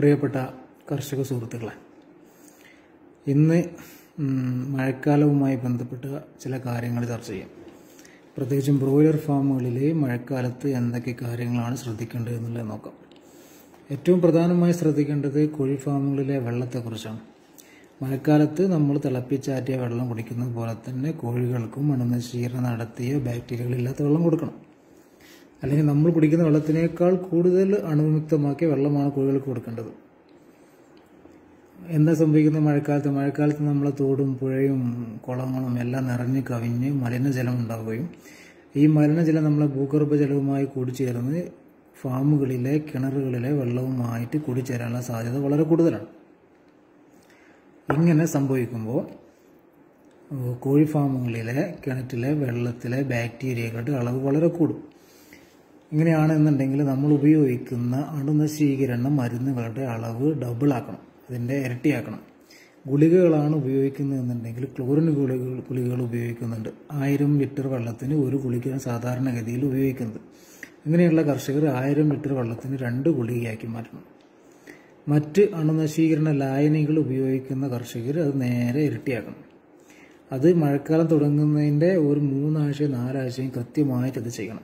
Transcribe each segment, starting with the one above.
പ്രിയപ്പെട്ട കർഷക സുഹൃത്തുക്കളെ ഇന്ന് ഉം, മഴക്കാലവുമായി ബന്ധപ്പെട്ട ചില കാര്യങ്ങൾ ചർച്ച ചെയ്യാം പ്രത്യേകിച്ചും ബ്രോയിലർ ഫാമുകളിൽ മഴക്കാലത്ത് എന്തൊക്കെ കാര്യങ്ങളാണ് ശ്രദ്ധിക്കേണ്ടത് എന്നുള്ളത് നോക്കാം ഏറ്റവും പ്രധാനമായി ശ്രദ്ധിക്കേണ്ടത് കോഴി ഫാമുകളിലെ വെള്ളത്തെക്കുറിച്ചാണ് മഴക്കാലത്ത് നമ്മൾ തിളപ്പിച്ചാറ്റിയ വെള്ളം കുടിക്കുന്നത് പോലെ തന്നെ കോഴികൾക്കും അണുനശീകരണം നടത്തിയ ബാക്ടീരിയകളില്ലാത്ത വെള്ളം കൊടുക്കണം അല്ലെങ്കിൽ നമ്മൾ കുടിക്കുന്ന വെള്ളത്തിനേക്കാൾ കൂടുതൽ അണുവിമുക്തമാക്കിയ വെള്ളമാണ് കോഴികൾക്ക് കൊടുക്കേണ്ടത് എന്താ സംഭവിക്കുന്നത് മഴക്കാലത്ത് മഴക്കാലത്ത് നമ്മളെ തോടും പുഴയും കുളങ്ങളും എല്ലാം നിറഞ്ഞ് കവിഞ്ഞ് മലിനജലം ഉണ്ടാവുകയും ഈ മലിനജലം നമ്മളെ ഭൂഗർഭജലവുമായി കൂടിച്ചേർന്ന് ഫാമുകളിലെ കിണറുകളിലെ വെള്ളവുമായിട്ട് കൂടിച്ചേരാനുള്ള സാധ്യത വളരെ കൂടുതലാണ് ഇങ്ങനെ സംഭവിക്കുമ്പോൾ ഏഹ്, കോഴി ഫാമുകളിലെ കിണറ്റിലെ വെള്ളത്തിലെ ബാക്ടീരിയകളുടെ അളവ് വളരെ കൂടും ഇങ്ങനെയാണെന്നുണ്ടെങ്കിൽ നമ്മൾ ഉപയോഗിക്കുന്ന അണുനശീകരണ മരുന്നുകളുടെ അളവ് ഡബിൾ ആക്കണം അതിൻ്റെ ഇരട്ടിയാക്കണം ഗുളികകളാണ് ഉപയോഗിക്കുന്നതെന്നുണ്ടെങ്കിൽ ക്ലോറിൻ ഗുളികകൾ ഗുളികകൾ ഉപയോഗിക്കുന്നുണ്ട് ആയിരം ലിറ്റർ വെള്ളത്തിന് ഒരു ഗുളിക സാധാരണഗതിയിൽ ഉപയോഗിക്കുന്നത് ഇങ്ങനെയുള്ള കർഷകർ ആയിരം ലിറ്റർ വെള്ളത്തിന് രണ്ട് ഗുളികയാക്കി മാറ്റണം മറ്റ് അണുനശീകരണ ലായനികൾ ഉപയോഗിക്കുന്ന കർഷകർ അത് നേരെ ഇരട്ടിയാക്കണം അത് മഴക്കാലം തുടങ്ങുന്നതിൻ്റെ ഒരു മൂന്നാഴ്ചയും നാലാഴ്ചയും കൃത്യമായിട്ട് അത് ചെയ്യണം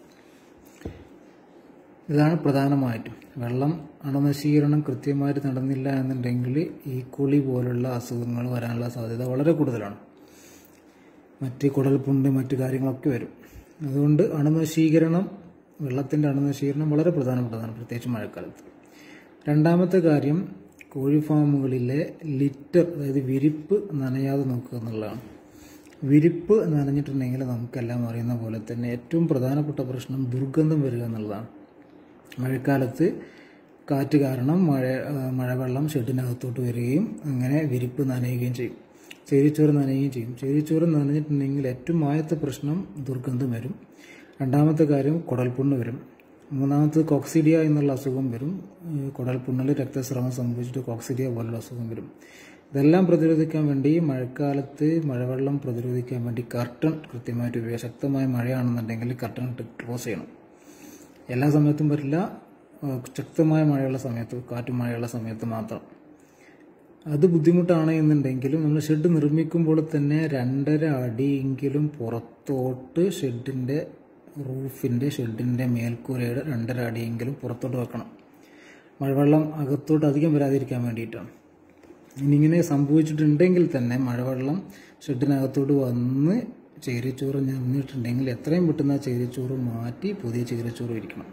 ഇതാണ് പ്രധാനമായിട്ടും വെള്ളം അണുനശീകരണം കൃത്യമായിട്ട് നടന്നില്ല എന്നുണ്ടെങ്കിൽ ഈ കുളി പോലുള്ള അസുഖങ്ങൾ വരാനുള്ള സാധ്യത വളരെ കൂടുതലാണ് മറ്റ് കുടൽപ്പുണ്ട് മറ്റു കാര്യങ്ങളൊക്കെ വരും അതുകൊണ്ട് അണുനശീകരണം വെള്ളത്തിൻ്റെ അണുനശീകരണം വളരെ പ്രധാനപ്പെട്ടതാണ് പ്രത്യേകിച്ച് മഴക്കാലത്ത് രണ്ടാമത്തെ കാര്യം കോഴി ഫാമുകളിലെ ലിറ്റർ അതായത് വിരിപ്പ് നനയാതെ നോക്കുക എന്നുള്ളതാണ് വിരിപ്പ് നനഞ്ഞിട്ടുണ്ടെങ്കിൽ നമുക്കെല്ലാം അറിയുന്ന പോലെ തന്നെ ഏറ്റവും പ്രധാനപ്പെട്ട പ്രശ്നം ദുർഗന്ധം വരിക എന്നുള്ളതാണ് മഴക്കാലത്ത് കാറ്റ് കാരണം മഴ ആ, മഴവെള്ളം ഷെഡിനകത്തോട്ട് വരികയും അങ്ങനെ വിരിപ്പ് നനയുകയും ചെയ്യും ചേരിച്ചോറ് നനയുകയും ചെയ്യും ചേരിച്ചോറ് നനഞ്ഞിട്ടുണ്ടെങ്കിൽ ഏറ്റവും ആദ്യത്തെ പ്രശ്നം ദുർഗന്ധം വരും രണ്ടാമത്തെ കാര്യം കുടൽപുണ്ണ് വരും മൂന്നാമത്തത് കോക്സിഡിയ എന്നുള്ള അസുഖം വരും ഈ കുടൽപുണ്ണിൽ രക്തസ്രാവം സംഭവിച്ചിട്ട് കോക്സിഡിയ പോലുള്ള അസുഖം വരും ഇതെല്ലാം പ്രതിരോധിക്കാൻ വേണ്ടി മഴക്കാലത്ത് മഴവെള്ളം പ്രതിരോധിക്കാൻ വേണ്ടി കർട്ടൺ കൃത്യമായിട്ട് ഉപയോഗിക്കുക ശക്തമായ മഴയാണെന്നുണ്ടെങ്കിൽ കർട്ടൺ ഇട്ട് ക്ലോസ് ചെയ്യണം എല്ലാ സമയത്തും പറ്റില്ല ഏഹ് ശക്തമായ മഴയുള്ള സമയത്ത് കാറ്റും മഴയുള്ള സമയത്ത് മാത്രം അത് ബുദ്ധിമുട്ടാണ് എന്നുണ്ടെങ്കിലും നമ്മൾ ഷെഡ് നിർമ്മിക്കുമ്പോൾ തന്നെ രണ്ടര അടിയെങ്കിലും പുറത്തോട്ട് ഷെഡിൻ്റെ റൂഫിൻ്റെ ഷെഡിൻ്റെ മേൽക്കൂരയുടെ രണ്ടര അടിയെങ്കിലും പുറത്തോട്ട് വെക്കണം മഴവെള്ളം അകത്തോട്ട് അധികം വരാതിരിക്കാൻ വേണ്ടിയിട്ടാണ് ഇനി ഇങ്ങനെ സംഭവിച്ചിട്ടുണ്ടെങ്കിൽ തന്നെ മഴവെള്ളം ഷെഡിനകത്തോട്ട് വന്ന് ചേരിച്ചോറ് നിറഞ്ഞിട്ടുണ്ടെങ്കിൽ എത്രയും പെട്ടെന്ന് ആ ചേരിച്ചോറ് മാറ്റി പുതിയ ചേരിച്ചോറ് ഇരിക്കണം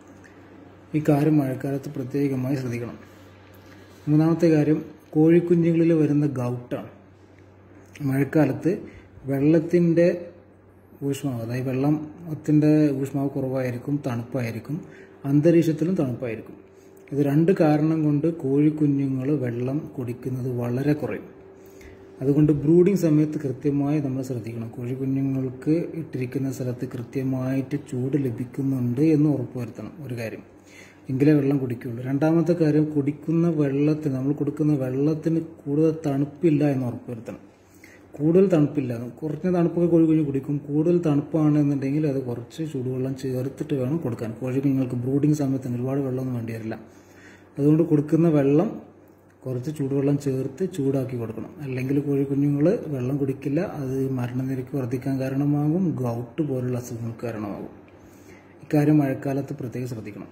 ഈ കാര്യം മഴക്കാലത്ത് പ്രത്യേകമായി ശ്രദ്ധിക്കണം മൂന്നാമത്തെ കാര്യം കോഴിക്കുഞ്ഞുങ്ങളിൽ വരുന്ന ഗൗട്ടാണ് മഴക്കാലത്ത് വെള്ളത്തിൻ്റെ ഊഷ്മാവ് അതായത് വെള്ളത്തിൻ്റെ ഊഷ്മാവ് കുറവായിരിക്കും തണുപ്പായിരിക്കും അന്തരീക്ഷത്തിലും തണുപ്പായിരിക്കും ഇത് രണ്ട് കാരണം കൊണ്ട് കോഴിക്കുഞ്ഞുങ്ങൾ വെള്ളം കുടിക്കുന്നത് വളരെ കുറയും അതുകൊണ്ട് ബ്രൂഡിംഗ് സമയത്ത് കൃത്യമായി നമ്മൾ ശ്രദ്ധിക്കണം കോഴിക്കുഞ്ഞുങ്ങൾക്ക് ഇട്ടിരിക്കുന്ന സ്ഥലത്ത് കൃത്യമായിട്ട് ചൂട് ലഭിക്കുന്നുണ്ട് എന്ന് ഉറപ്പുവരുത്തണം ഒരു കാര്യം എങ്കിലേ വെള്ളം കുടിക്കുകയുള്ളൂ രണ്ടാമത്തെ കാര്യം കുടിക്കുന്ന വെള്ളത്തിന് നമ്മൾ കൊടുക്കുന്ന വെള്ളത്തിന് കൂടുതൽ തണുപ്പില്ല എന്ന് ഉറപ്പുവരുത്തണം കൂടുതൽ തണുപ്പില്ല കുറഞ്ഞ തണുപ്പൊക്കെ കോഴി കുഞ്ഞ് കുടിക്കും കൂടുതൽ തണുപ്പാണ് എന്നുണ്ടെങ്കിൽ അത് കുറച്ച് ചൂടുവെള്ളം ചേർത്തിട്ട് വേണം കൊടുക്കാൻ കോഴി കുഞ്ഞുങ്ങൾക്ക് ബ്രൂഡിംഗ് സമയത്തിന് ഒരുപാട് വെള്ളമൊന്നും വേണ്ടി വരില്ല അതുകൊണ്ട് കൊടുക്കുന്ന വെള്ളം കുറച്ച് ചൂടുവെള്ളം ചേർത്ത് ചൂടാക്കി കൊടുക്കണം അല്ലെങ്കിൽ കോഴി കുഞ്ഞുങ്ങൾ വെള്ളം കുടിക്കില്ല അത് മരണനിരക്ക് വർദ്ധിക്കാൻ കാരണമാകും ഗൗട്ട് പോലുള്ള അസുഖങ്ങൾക്ക് കാരണമാകും ഇക്കാര്യം മഴക്കാലത്ത് പ്രത്യേകം ശ്രദ്ധിക്കണം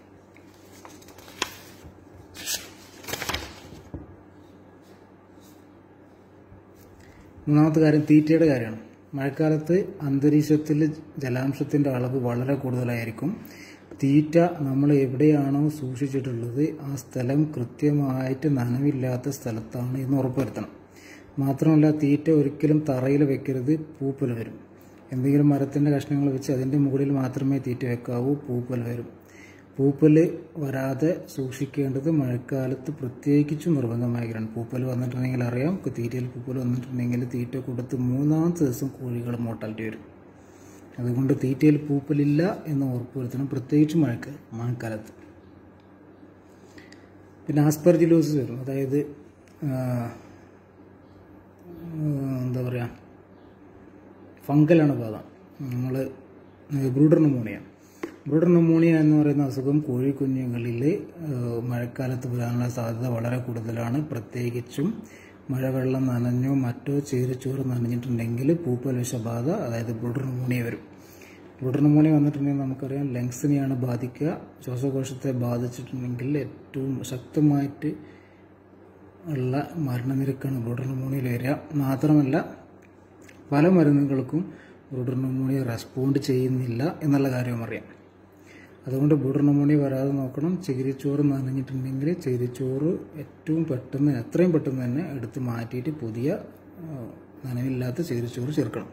മൂന്നാമത്തെ കാര്യം തീറ്റയുടെ കാര്യമാണ് മഴക്കാലത്ത് അന്തരീക്ഷത്തിൽ ജലാംശത്തിൻ്റെ അളവ് വളരെ കൂടുതലായിരിക്കും തീറ്റ നമ്മൾ എവിടെയാണോ സൂക്ഷിച്ചിട്ടുള്ളത് ആ സ്ഥലം കൃത്യമായിട്ട് നനവില്ലാത്ത സ്ഥലത്താണ് എന്ന് ഉറപ്പുവരുത്തണം മാത്രമല്ല തീറ്റ ഒരിക്കലും തറയിൽ വെക്കരുത് പൂപ്പൽ വരും എന്തെങ്കിലും മരത്തിൻ്റെ കഷ്ണങ്ങൾ വെച്ച് അതിൻ്റെ മുകളിൽ മാത്രമേ തീറ്റ വെക്കാവൂ പൂപ്പൽ വരും പൂപ്പൽ വരാതെ സൂക്ഷിക്കേണ്ടത് മഴക്കാലത്ത് പ്രത്യേകിച്ച് നിർബന്ധമായിരിക്കണം പൂപ്പൽ വന്നിട്ടുണ്ടെങ്കിൽ അറിയാം തീറ്റയിൽ പൂപ്പൽ വന്നിട്ടുണ്ടെങ്കിൽ തീറ്റ കൊടുത്ത് മൂന്നാമത്തെ ദിവസം കോഴികൾ മോർട്ടാലിറ്റി വരും അതുകൊണ്ട് തീറ്റയിൽ പൂപ്പലില്ല എന്ന് ഉറപ്പുവരുത്തണം പ്രത്യേകിച്ച് മഴക്ക് മഴക്കാലത്ത് പിന്നെ ആസ്പെർജിലോസിസ് വരും അതായത് ആ, എന്താ പറയുക ഫംഗലാണ് ബാധ നമ്മൾ ബ്രൂഡർ ന്യൂമോണിയ ബ്രൂഡർ ന്യൂമോണിയ എന്ന് പറയുന്ന അസുഖം കോഴിക്കുഞ്ഞുങ്ങളിൽ ഏഹ്, മഴക്കാലത്ത് വരാനുള്ള സാധ്യത വളരെ കൂടുതലാണ് പ്രത്യേകിച്ചും മഴവെള്ളം നനഞ്ഞോ മറ്റോ ചേരിച്ചോറ് നനഞ്ഞിട്ടുണ്ടെങ്കിൽ പൂപ്പൽ വിഷബാധ അതായത് ബ്രൂഡർ ന്യൂമോണിയ വരും ബ്രൂഡർ ന്യൂമോണിയ വന്നിട്ടുണ്ടെങ്കിൽ നമുക്കറിയാം ലങ്സിനെയാണ് ബാധിക്കുക ശ്വാസകോശത്തെ ബാധിച്ചിട്ടുണ്ടെങ്കിൽ ഏറ്റവും ശക്തമായിട്ട് ഉള്ള മരണനിരക്കാണ് ബ്രൂഡർ ന്യൂമോണിയയിൽ വരിക മാത്രമല്ല പല മരുന്നുകൾക്കും ബ്രൂഡർ ന്യൂമോണിയ റെസ്പോണ്ട് ചെയ്യുന്നില്ല എന്നുള്ള കാര്യവും അറിയാം അതുകൊണ്ട് ബ്രൂഡർ ന്യൂമോണിയ വരാതെ നോക്കണം ചകിരിച്ചോറ് നനഞ്ഞിട്ടുണ്ടെങ്കിൽ ചകിരിച്ചോറ് ഏറ്റവും പെട്ടെന്ന് എത്രയും പെട്ടെന്ന് തന്നെ എടുത്ത് മാറ്റിയിട്ട് പുതിയ ആ, നനവില്ലാത്ത ചകിരിച്ചോറ് ചേർക്കണം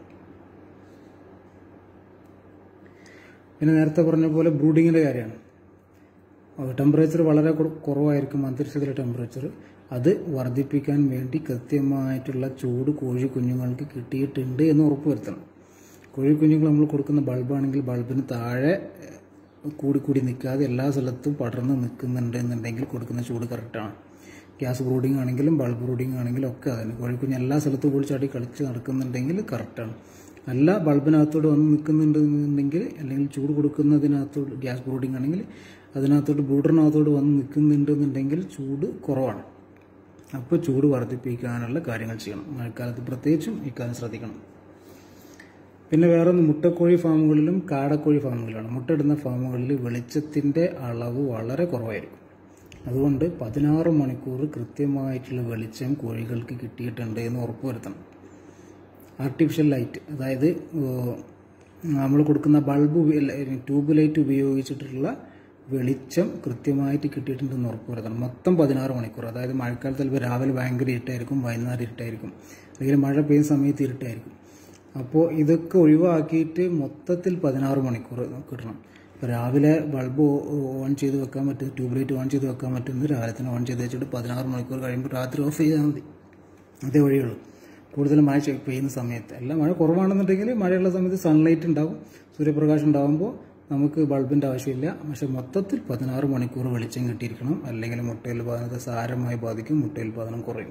പിന്നെ നേരത്തെ പറഞ്ഞ പോലെ ബ്രൂഡിങ്ങിൻ്റെ കാര്യമാണ് ടെമ്പറേച്ചർ വളരെ കുറ- കുറവായിരിക്കും അന്തരീക്ഷത്തിലെ ടെമ്പറേച്ചർ അത് വർദ്ധിപ്പിക്കാൻ വേണ്ടി കൃത്യമായിട്ടുള്ള ചൂട് കോഴി കുഞ്ഞുങ്ങൾക്ക് കിട്ടിയിട്ടുണ്ട് എന്ന് ഉറപ്പുവരുത്തണം കോഴി കുഞ്ഞുങ്ങൾ നമ്മൾ കൊടുക്കുന്ന ബൾബാണെങ്കിൽ ബൾബിന് താഴെ ഏഹ്, കൂടി കൂടി നിൽക്കാതെ എല്ലാ സ്ഥലത്തും പടർന്ന് നിൽക്കുന്നുണ്ട് എന്നുണ്ടെങ്കിൽ കൊടുക്കുന്ന ചൂട് കറക്റ്റാണ് ഗ്യാസ് ബ്രൂഡിംഗ് ആണെങ്കിലും ബൾബ് ബ്രൂഡിംഗ് ആണെങ്കിലും ഒക്കെ അതിന് കോഴിക്കുഞ്ഞ് എല്ലാ സ്ഥലത്തും കൂടി ചാടി കളിച്ച് നടക്കുന്നുണ്ടെങ്കിൽ കറക്റ്റാണ് അല്ല ബൾബിനകത്തോട് വന്ന് നിൽക്കുന്നുണ്ടെന്നുണ്ടെങ്കിൽ അല്ലെങ്കിൽ ചൂട് കൊടുക്കുന്നതിനകത്തോട് ഗ്യാസ് ബ്രൂഡിംഗ് ആണെങ്കിൽ അതിനകത്തോട്ട് ബ്രൂഡറിനകത്തോട് വന്ന് നിൽക്കുന്നുണ്ടെന്നുണ്ടെങ്കിൽ ചൂട് കുറവാണ് അപ്പോൾ ചൂട് വർദ്ധിപ്പിക്കാനുള്ള കാര്യങ്ങൾ ചെയ്യണം മഴക്കാലത്ത് പ്രത്യേകിച്ചും ഇക്കാര്യം ശ്രദ്ധിക്കണം പിന്നെ വേറെ ഒന്ന് മുട്ടക്കോഴി ഫാമുകളിലും കാടക്കോഴി ഫാമുകളിലാണ് മുട്ടയിടുന്ന ഫാമുകളിൽ വെളിച്ചത്തിൻ്റെ അളവ് വളരെ കുറവായിരിക്കും അതുകൊണ്ട് പതിനാറ് മണിക്കൂർ കൃത്യമായിട്ടുള്ള വെളിച്ചം കോഴികൾക്ക് കിട്ടിയിട്ടുണ്ട് എന്ന് ഉറപ്പുവരുത്തണം ആർട്ടിഫിഷ്യൽ ലൈറ്റ് അതായത് നമ്മൾ കൊടുക്കുന്ന ബൾബ് ട്യൂബ് ലൈറ്റ് ഉപയോഗിച്ചിട്ടുള്ള വെളിച്ചം കൃത്യമായിട്ട് കിട്ടിയിട്ടുണ്ടെന്ന് ഉറപ്പുവരുത്തണം മൊത്തം പതിനാറ് മണിക്കൂർ അതായത് മഴക്കാലത്ത് ചിലപ്പോൾ രാവിലെ ഭയങ്കര ഇരുട്ടായിരിക്കും വൈകുന്നേരം ഇരുട്ടായിരിക്കും അല്ലെങ്കിൽ മഴ പെയ്യുന്ന സമയത്ത് ഇരുട്ടായിരിക്കും അപ്പോൾ ഇതൊക്കെ ഒഴിവാക്കിയിട്ട് മൊത്തത്തിൽ പതിനാറ് മണിക്കൂർ കിട്ടണം ഇപ്പോൾ രാവിലെ ബൾബ് ഓൺ ചെയ്ത് വെക്കാൻ പറ്റും ട്യൂബ് ലൈറ്റ് ഓൺ ചെയ്ത് വെക്കാൻ പറ്റുന്നത് രാവിലെ തന്നെ ഓൺ ചെയ്ത് വെച്ചിട്ട് പതിനാറ് മണിക്കൂർ കഴിയുമ്പോൾ രാത്രി ഓഫ് ചെയ്താൽ മതി അതേ വഴിയുള്ളൂ കൂടുതൽ മഴ ചെ- പെയ്യുന്ന സമയത്ത് അല്ല മഴ കുറവാണെന്നുണ്ടെങ്കിൽ മഴയുള്ള സമയത്ത് സൺലൈറ്റ് ഉണ്ടാവും സൂര്യപ്രകാശം ഉണ്ടാകുമ്പോൾ നമുക്ക് ബൾബിൻ്റെ ആവശ്യമില്ല പക്ഷെ മൊത്തത്തിൽ പതിനാറ് മണിക്കൂർ വെളിച്ചം കിട്ടിയിരിക്കണം അല്ലെങ്കിൽ മുട്ട ഉൽപാദനത്തെ സാരമായി ബാധിക്കും മുട്ട ഉൽപാദനം കുറയും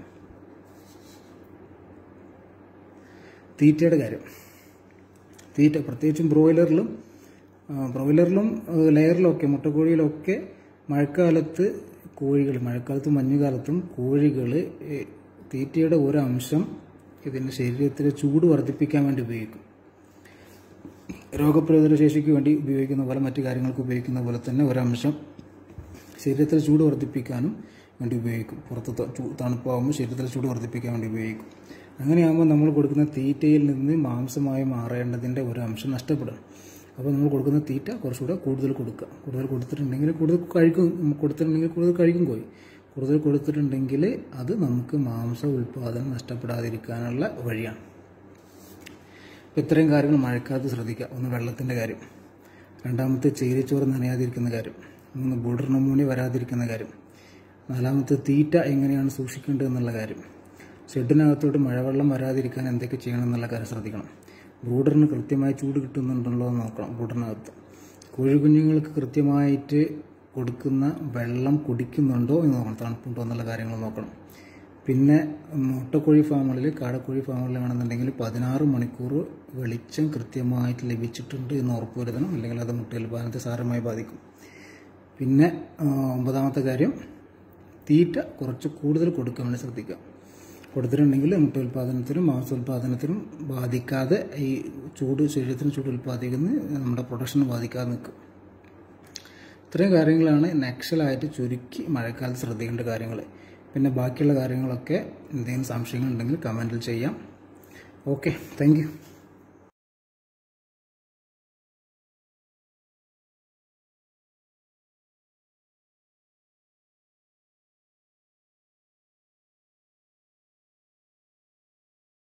തീറ്റയുടെ കാര്യം തീറ്റ പ്രത്യേകിച്ചും ബ്രോയിലറിലും ആ, ബ്രോയിലറിലും ആ, ലെയറിലൊക്കെ മുട്ടക്കോഴിയിലൊക്കെ മഴക്കാലത്ത് കോഴികൾ മഴക്കാലത്തും മഞ്ഞുകാലത്തും കോഴികൾ തീറ്റയുടെ ഒരു അംശം ഇതിൻ്റെ ശരീരത്തിലെ ചൂട് വർദ്ധിപ്പിക്കാൻ വേണ്ടി ഉപയോഗിക്കും രോഗപ്രതിരോധ ശേഷിക്ക് വേണ്ടി ഉപയോഗിക്കുന്ന പോലെ മറ്റു കാര്യങ്ങൾക്ക് ഉപയോഗിക്കുന്ന പോലെ തന്നെ ഒരംശം ശരീരത്തിലെ ചൂട് വർദ്ധിപ്പിക്കാനും വേണ്ടി ഉപയോഗിക്കും പുറത്ത് ത- ചൂ- തണുപ്പാകുമ്പോൾ ശരീരത്തിലെ ചൂട് വർദ്ധിപ്പിക്കാൻ വേണ്ടി ഉപയോഗിക്കും അങ്ങനെയാകുമ്പോൾ നമ്മൾ കൊടുക്കുന്ന തീറ്റയിൽ നിന്ന് മാംസമായി മാറേണ്ടതിൻ്റെ ഒരു അംശം നഷ്ടപ്പെടും അപ്പോൾ നമ്മൾ കൊടുക്കുന്ന തീറ്റ കുറച്ചുകൂടെ കൂടുതൽ കൊടുക്കുക കൂടുതൽ കൊടുത്തിട്ടുണ്ടെങ്കിൽ കൂടുതൽ കഴിക്കും കൊടുത്തിട്ടുണ്ടെങ്കിൽ കൂടുതൽ കഴിക്കും കോഴി കൂടുതൽ കൊടുത്തിട്ടുണ്ടെങ്കിൽ അത് നമുക്ക് മാംസ ഉൽപ്പാദനം നഷ്ടപ്പെടാതിരിക്കാനുള്ള വഴിയാണ് അപ്പോൾ ഇത്രയും കാര്യങ്ങൾ മഴക്കാലത്ത് ശ്രദ്ധിക്കുക ഒന്ന് വെള്ളത്തിൻ്റെ കാര്യം രണ്ടാമത്തെ ചേരിച്ചോറ് നനയാതിരിക്കുന്ന കാര്യം മൂന്ന് ബോർഡർ ന്യൂമോണിയ വരാതിരിക്കുന്ന കാര്യം നാലാമത്തെ തീറ്റ എങ്ങനെയാണ് സൂക്ഷിക്കേണ്ടത് എന്നുള്ള കാര്യം ഷെഡിനകത്തോട്ട് മഴവെള്ളം വരാതിരിക്കാൻ എന്തൊക്കെ ചെയ്യണം എന്നുള്ള കാര്യം ശ്രദ്ധിക്കണം ബ്രൂഡറിന് കൃത്യമായി ചൂട് കിട്ടുന്നുണ്ടല്ലോ എന്ന് നോക്കണം ബ്രൂഡറിനകത്ത് കോഴിക്കുഞ്ഞുങ്ങൾക്ക് കൃത്യമായിട്ട് കൊടുക്കുന്ന വെള്ളം കുടിക്കുന്നുണ്ടോ എന്ന് നോക്കണം തണുപ്പുണ്ടോ എന്നുള്ള കാര്യങ്ങൾ നോക്കണം പിന്നെ മുട്ടക്കോഴി ഫാമുകളിൽ കാടക്കോഴി ഫാമുകളിലാണെന്നുണ്ടെങ്കിൽ പതിനാറ് മണിക്കൂർ വെളിച്ചം കൃത്യമായിട്ട് ലഭിച്ചിട്ടുണ്ട് എന്ന് ഉറപ്പുവരുത്തണം അല്ലെങ്കിൽ അത് മുട്ട ഉൽപാദനത്തെ സാരമായി ബാധിക്കും പിന്നെ ആ, ഒമ്പതാമത്തെ കാര്യം തീറ്റ കുറച്ച് കൂടുതൽ കൊടുക്കാൻ വേണ്ടി ശ്രദ്ധിക്കുക കൊടുത്തിട്ടുണ്ടെങ്കിൽ മുട്ട ഉൽപ്പാദനത്തിനും മാംസോൽപാദനത്തിനും ബാധിക്കാതെ ഈ ചൂട് ശരീരത്തിന് ചൂട് ഉൽപ്പാദിക്കുന്ന നമ്മുടെ പ്രൊഡക്ഷന് ബാധിക്കാതെ നിൽക്കും ഇത്രയും കാര്യങ്ങളാണ് നക്സലായിട്ട് ചുരുക്കി മഴക്കാലത്ത് ശ്രദ്ധിക്കേണ്ട കാര്യങ്ങൾ പിന്നെ ബാക്കിയുള്ള കാര്യങ്ങളൊക്കെ എന്തെങ്കിലും സംശയങ്ങളുണ്ടെങ്കിൽ കമൻറ്റിൽ ചെയ്യാം ഓക്കെ താങ്ക് യു